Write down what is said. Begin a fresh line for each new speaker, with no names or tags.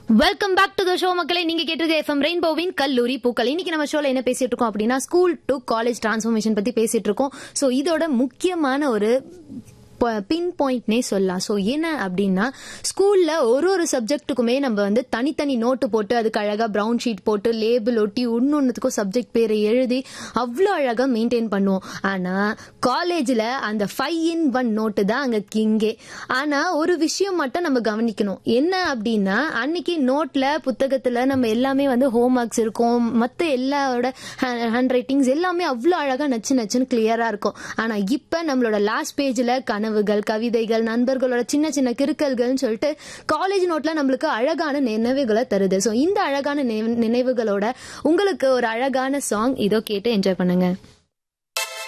welcome back to the show மக்களே நீங்க கேட்டிருக்க எஃப்எம் ரெயின்போவின் கல்லூரி பூக்கள் இன்னைக்கு நம்ம ஷோல என்ன பேசிட்டு இருக்கோம் அப்படின்னா ஸ்கூல் டு காலேஜ் டிரான்ஸ்ஃபர்மேஷன் பத்தி பேசிட்டு இருக்கோம் சோ இதோட முக்கியமான ஒரு பின் பாயிண்ட்னே சொல்லலாம் ஸோ என்ன அப்படின்னா ஸ்கூல்ல ஒரு ஒரு சப்ஜெக்ட்டுக்குமே நம்ம வந்து தனித்தனி நோட்டு போட்டு அதுக்கு அழகா ப்ரௌன் ஷீட் போட்டு லேபிள் ஒட்டி ஒன்னொன்னுத்துக்கும் சப்ஜெக்ட் பேரை எழுதி அவ்வளோ அழகா மெயின்டைன் பண்ணுவோம் ஆனா காலேஜ்ல அந்த ஃபைவ் இன் ஒன் நோட்டு தான் அங்க கிங்கே ஆனா ஒரு விஷயம் மட்டும் நம்ம கவனிக்கணும் என்ன அப்படின்னா அன்னைக்கு நோட்ல புத்தகத்துல நம்ம எல்லாமே வந்து ஹோம் ஒர்க்ஸ் இருக்கும் மற்ற எல்லாரோட ஹேண்ட் ரைட்டிங்ஸ் எல்லாமே அவ்வளோ அழகா நச்சு நச்சுன்னு கிளியரா இருக்கும் ஆனா இப்ப நம்மளோட லாஸ்ட் பேஜ்ல கனவுகள் கவிதைகள் நண்பர்களோட சின்ன சின்ன கிறுக்கல்கள்னு சொல்லிட்டு காலேஜ் நோட்ல நம்மளுக்கு அழகான நினைவுகளை தருது ஸோ இந்த அழகான நினைவு- நினைவுகளோட உங்களுக்கு ஒரு அழகான சாங் இதோ கேட்டு என்ஜாய் பண்ணுங்க